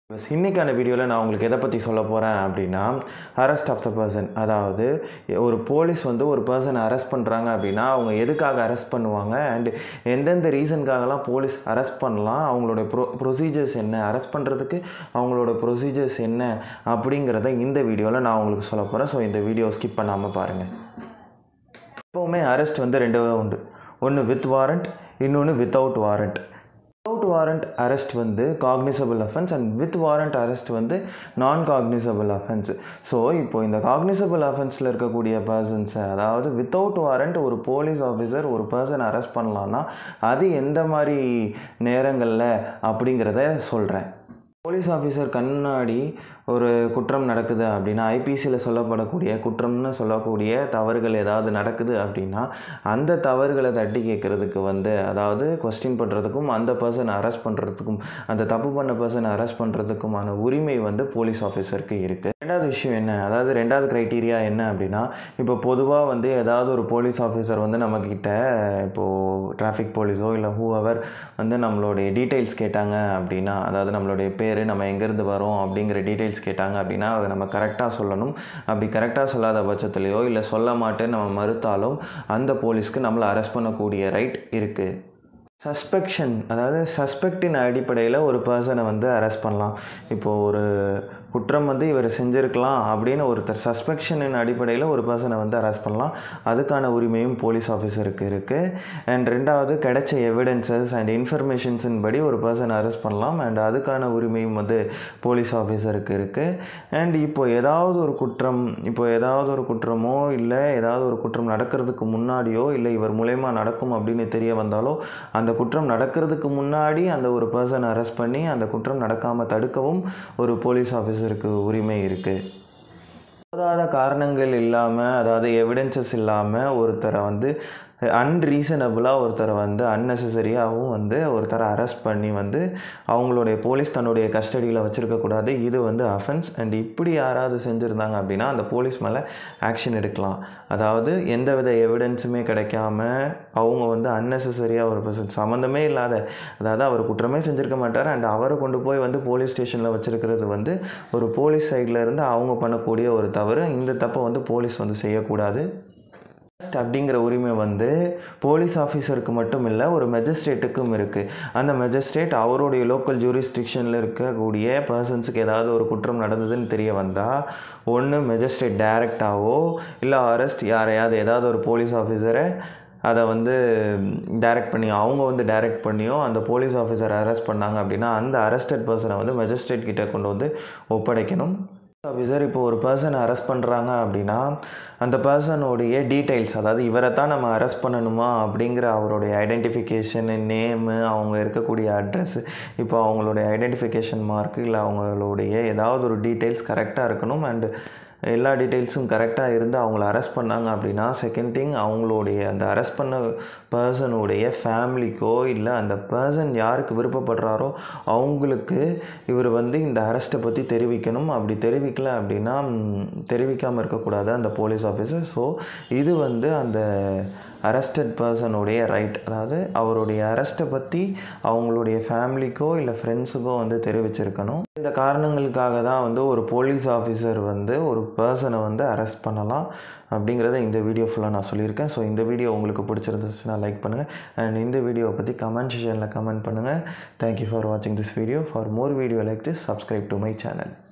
bus இன்னைக்கான வீடியோவில் நான் உங்களுக்கு எதை பற்றி சொல்ல போகிறேன் அப்படின்னா அரெஸ்ட் ஆஃப் த பர்சன் அதாவது ஒரு போலீஸ் வந்து ஒரு பர்சனை அரெஸ்ட் பண்ணுறாங்க அப்படின்னா அவங்க எதுக்காக அரெஸ்ட் பண்ணுவாங்க அண்ட் எந்தெந்த ரீசனுக்காகலாம் போலீஸ் அரெஸ்ட் பண்ணலாம் அவங்களோட ப்ரொ ப்ரொசீஜர்ஸ் என்ன அரெஸ்ட் பண்ணுறதுக்கு அவங்களோட ப்ரொசீஜர்ஸ் என்ன அப்படிங்கிறத இந்த வீடியோவில் நான் உங்களுக்கு சொல்ல போகிறேன் ஸோ இந்த வீடியோ ஸ்கிப் பண்ணாமல் பாருங்கள் எப்போவுமே அரெஸ்ட் வந்து ரெண்டு வகை உண்டு ஒன்று வித் வாரண்ட் இன்னொன்று without warrant without warrant arrest வந்து cognizable offence and with warrant arrest வந்து நான் காக்னிசபிள் அஃபென்ஸ் ஸோ இப்போ இந்த காக்னிசபிள் அஃபென்ஸில் இருக்கக்கூடிய பர்சன்ஸை அதாவது வித்தவுட் வாரண்ட் ஒரு போலீஸ் ஆஃபீஸர் ஒரு பர்சன் அரெஸ்ட் பண்ணலான்னா அது எந்த மாதிரி நேரங்களில் அப்படிங்கிறத சொல்கிறேன் போலீஸ் ஆஃபீஸர் கண்ணாடி ஒரு குற்றம் நடக்குது அப்படின்னா ஐபிசியில் சொல்லப்படக்கூடிய குற்றம்னு சொல்லக்கூடிய தவறுகள் ஏதாவது நடக்குது அப்படின்னா அந்த தவறுகளை தட்டி கேட்குறதுக்கு வந்து அதாவது கொஸ்டின் பண்ணுறதுக்கும் அந்த பர்சனை அரெஸ்ட் பண்ணுறதுக்கும் அந்த தப்பு பண்ண பர்சனை அரெஸ்ட் பண்ணுறதுக்குமான உரிமை வந்து போலீஸ் ஆஃபீஸருக்கு இருக்குது ரெண்டாவது விஷயம் என்ன அதாவது ரெண்டாவது க்ரைட்டீரியா என்ன அப்படின்னா இப்போ பொதுவாக வந்து ஏதாவது ஒரு போலீஸ் ஆஃபீஸர் வந்து நம்மக்கிட்ட இப்போது டிராஃபிக் போலீஸோ இல்லை ஹூவர் வந்து நம்மளுடைய டீட்டெயில்ஸ் கேட்டாங்க அப்படின்னா அதாவது நம்மளுடைய பேர் நம்ம எங்கேருந்து வரோம் அப்படிங்கிற டீட்டெயில்ஸ் கேட்டாங்க அப்படின்னா அதை நம்ம கரெக்டாக சொல்லணும் அப்படி கரெக்டாக சொல்லாத பட்சத்துலையோ இல்லை சொல்ல மாட்டேன்னு நம்ம மறுத்தாலும் அந்த போலீஸ்க்கு நம்மளை அரெஸ்ட் பண்ணக்கூடிய ரைட் இருக்குது சஸ்பெக்ஷன் அதாவது சஸ்பெக்டின் அடிப்படையில் ஒரு பர்சனை வந்து அரெஸ்ட் பண்ணலாம் இப்போது ஒரு குற்றம் வந்து இவர் செஞ்சுருக்கலாம் அப்படின்னு ஒருத்தர் சஸ்பெக்ஷனின் அடிப்படையில் ஒரு பர்சனை வந்து அரெஸ்ட் பண்ணலாம் அதுக்கான உரிமையும் போலீஸ் ஆஃபீஸருக்கு இருக்குது அண்ட் ரெண்டாவது கிடைச்ச எவிடன்சஸ் அண்ட் இன்ஃபர்மேஷன்ஸின் படி ஒரு பர்சனை அரெஸ்ட் பண்ணலாம் அண்ட் அதுக்கான உரிமையும் வந்து போலீஸ் ஆஃபீஸருக்கு இருக்குது அண்ட் இப்போ ஏதாவது ஒரு குற்றம் இப்போ ஏதாவது ஒரு குற்றமோ இல்லை ஏதாவது ஒரு குற்றம் நடக்கிறதுக்கு முன்னாடியோ இல்லை இவர் மூலயமா நடக்கும் அப்படின்னு தெரிய வந்தாலோ அந்த குற்றம் நடக்கிறதுக்கு முன்னாடி அந்த ஒரு பர்சனை அரெஸ்ட் பண்ணி அந்த குற்றம் நடக்காமல் தடுக்கவும் ஒரு போலீஸ் ஆஃபீஸருக்கு உரிமை இருக்குது போதாத காரணங்கள் இல்லாமல் அதாவது எவிடன்சஸ் இல்லாமல் ஒருத்தரை வந்து அன்ரீசனபுளாக ஒருத்தரை வந்து அன்னெசரியாகவும் வந்து ஒருத்தரை அரெஸ்ட் பண்ணி வந்து அவங்களுடைய போலீஸ் தன்னுடைய கஸ்டடியில் வச்சுருக்கக்கூடாது இது வந்து அஃபென்ஸ் அண்ட் இப்படி யாராவது செஞ்சுருந்தாங்க அப்படின்னா அந்த போலீஸ் மேலே ஆக்ஷன் எடுக்கலாம் அதாவது எந்த வித எவிடன்ஸுமே கிடைக்காம அவங்க வந்து அன்னெசரியாக ஒரு பர்சன் சம்மந்தமே இல்லாத அதாவது அவர் குற்றமே செஞ்சுருக்க மாட்டார் அண்ட் அவரை கொண்டு போய் வந்து போலீஸ் ஸ்டேஷனில் வச்சுருக்கிறது வந்து ஒரு போலீஸ் சைடில் இருந்து அவங்க பண்ணக்கூடிய ஒரு தவறு இந்த தப்பை வந்து போலீஸ் வந்து செய்யக்கூடாது அரெஸ்ட் அப்படிங்கிற உரிமை வந்து போலீஸ் ஆஃபீஸருக்கு மட்டும் இல்லை ஒரு மெஜிஸ்ட்ரேட்டுக்கும் இருக்குது அந்த மெஜிஸ்ட்ரேட் அவருடைய லோக்கல் ஜூரிஸ்டிக்ஷனில் இருக்கக்கூடிய பர்சன்ஸுக்கு ஏதாவது ஒரு குற்றம் நடந்ததுன்னு தெரிய வந்தால் ஒன்று மெஜிஸ்ட்ரேட் டைரெக்டாகவோ இல்லை அரெஸ்ட் யாரையாவது ஏதாவது ஒரு போலீஸ் ஆஃபீஸரை அதை வந்து டைரக்ட் பண்ணி அவங்க வந்து டைரக்ட் பண்ணியோ அந்த போலீஸ் ஆஃபீஸர் அரெஸ்ட் பண்ணாங்க அப்படின்னா அந்த அரெஸ்டட் பர்சனை வந்து மெஜிஸ்ட்ரேட் கிட்டே கொண்டு வந்து ஒப்படைக்கணும் ஆஃபீஸர் இப்போ ஒரு பர்சனை அரெஸ்ட் பண்ணுறாங்க அப்படின்னா அந்த பர்சனுடைய டீட்டெயில்ஸ் அதாவது இவரை தான் நம்ம அரெஸ்ட் பண்ணணுமா அப்படிங்கிற அவருடைய ஐடென்டிஃபிகேஷனு நேமு அவங்க இருக்கக்கூடிய அட்ரஸ் இப்போ அவங்களுடைய ஐடென்டிஃபிகேஷன் மார்க் இல்லை அவங்களுடைய ஏதாவது ஒரு டீட்டெயில்ஸ் கரெக்டாக இருக்கணும் அண்டு எல்லா டீட்டெயில்ஸும் கரெக்டாக இருந்து அவங்கள அரெஸ்ட் பண்ணாங்க அப்படின்னா செகண்ட் திங் அவங்களுடைய அந்த அரெஸ்ட் பண்ண பர்சனுடைய ஃபேமிலிக்கோ இல்லை அந்த பர்சன் யாருக்கு விருப்பப்படுறாரோ அவங்களுக்கு இவர் வந்து இந்த அரெஸ்ட்டை பற்றி தெரிவிக்கணும் அப்படி தெரிவிக்கல அப்படின்னா தெரிவிக்காமல் இருக்கக்கூடாது அந்த போலீஸ் ஆஃபீஸர் ஸோ இது வந்து அந்த அரெஸ்டட் பர்சனுடைய ரைட் அதாவது அவருடைய அரெஸ்ட்டை பற்றி அவங்களுடைய ஃபேமிலிக்கோ இல்லை ஃப்ரெண்ட்ஸுக்கோ வந்து தெரிவிச்சிருக்கணும் இந்த காரணங்களுக்காக தான் வந்து ஒரு போலீஸ் ஆஃபீஸர் வந்து ஒரு பர்சனை வந்து அரெஸ்ட் பண்ணலாம் அப்படிங்கிறத இந்த வீடியோ ஃபுல்லாக நான் சொல்லியிருக்கேன் ஸோ இந்த வீடியோ உங்களுக்கு பிடிச்சிருந்துச்சுன்னா லைக் பண்ணுங்கள் அண்ட் இந்த வீடியோவை பற்றி கமெண்ட் செஷனில் கமெண்ட் பண்ணுங்கள் தேங்க்யூ ஃபார் வாட்சிங் this video for more video like this subscribe to my channel